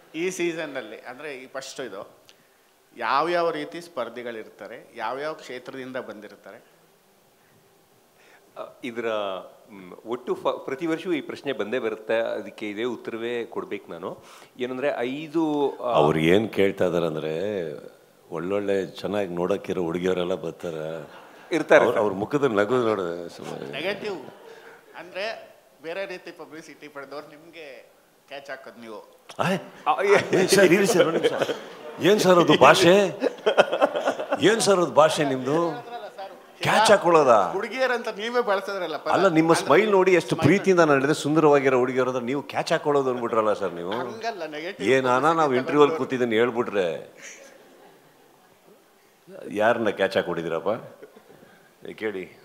ಈ ಸೀಸನ್ನಲ್ಲಿ ಅಂದರೆ ಈ ಫಸ್ಟ್ ಇದು ಯಾವ್ಯಾವ ರೀತಿ ಸ್ಪರ್ಧಿಗಳಿರ್ತಾರೆ ಯಾವ್ಯಾವ ಕ್ಷೇತ್ರದಿಂದ ಬಂದಿರ್ತಾರೆ ಅ, ಇದರ ಮ್, ಒಟ್ಟು ಫ ಪ್ರತಿ ವರ್ಷವೂ ಈ ಪ್ರಶ್ನೆ ಬಂದೇ ಬರುತ್ತೆ ಅದಕ್ಕೆ ಇದೇ ಉತ್ತರವೇ ಕೊಡ್ಬೇಕು ನಾನು ಏನಂದ್ರೆ ಐದು ಆ, ಅವ್ರು ಏನು ಕೇಳ್ತಾ ಇದಾರೆ ಅಂದ್ರೆ ಒಳ್ಳೊಳ್ಳೆ ಚೆನ್ನಾಗಿ ನೋಡಕ್ಕಿರೋ ಹುಡುಗಿಯವರೆಲ್ಲ ಬರ್ತಾರೆ ಇರ್ತಾರೆ ಅವ್ರ- ಅವ್ರ ಮುಖದ ನಗು ನೋಡ ನೆಗೆಟಿವ್ ಅಂದರೆ ಬೇರೆ ರೀತಿ ಪಬ್ಲಿಸಿಟಿ ಪಡೆದವ್ರು ನಿಮಗೆ ಕ್ಯಾಚ್ ಹಾಕೋದು ನೀವು ಸರ್ ಇರಿ ಸರ್ ಒಂದು ನಿಮಿಷ ಏನ್ ಸರ್ ಅದು ಭಾಷೆ ಏನ್ ಸರ್ ಅದು ಭಾಷೆ ನಿಮ್ದು ಕ್ಯಾಚ್ ಹಾಕೊಳ್ಳೋದಾ ಹುಡುಗಿಯರಂತ ನೀವೇ ಬಳಸಿದ್ರಲ್ಲ ಪದ. ಅಲ್ಲ ನಿಮ್ಮ ಅಂದ್ರೆ ಸ್ಮೈಲ್ ನೋಡಿ ಎಷ್ಟು ಪ್ರೀತಿಯಿಂದ ನಡೆದ್ರೆ ಸುಂದರವಾಗಿರೋ ಹುಡುಗಿಯರದ ನೀವು ಕ್ಯಾಚ್ ಹಾಕೊಳ್ಳೋದು ಅಂದ್ಬಿಟ್ರಲ್ಲ ಸರ್ ನೀವು ಹಂಗಲ್ಲ ನೆಗೆಟಿವ್ ಏನಾನ ನಾವು ಇಂಟರ್ವ್ಯೂಲ್ ಕೂತಿದ್ದೀನಿ ಹೇಳ್ಬಿಟ್ರೆ ಯಾರನ್ನ ಕ್ಯಾಚ್ ಹಾಕೊಂಡಿದ್ದೀರಪ್ಪ ಏ, ಕೇಳಿ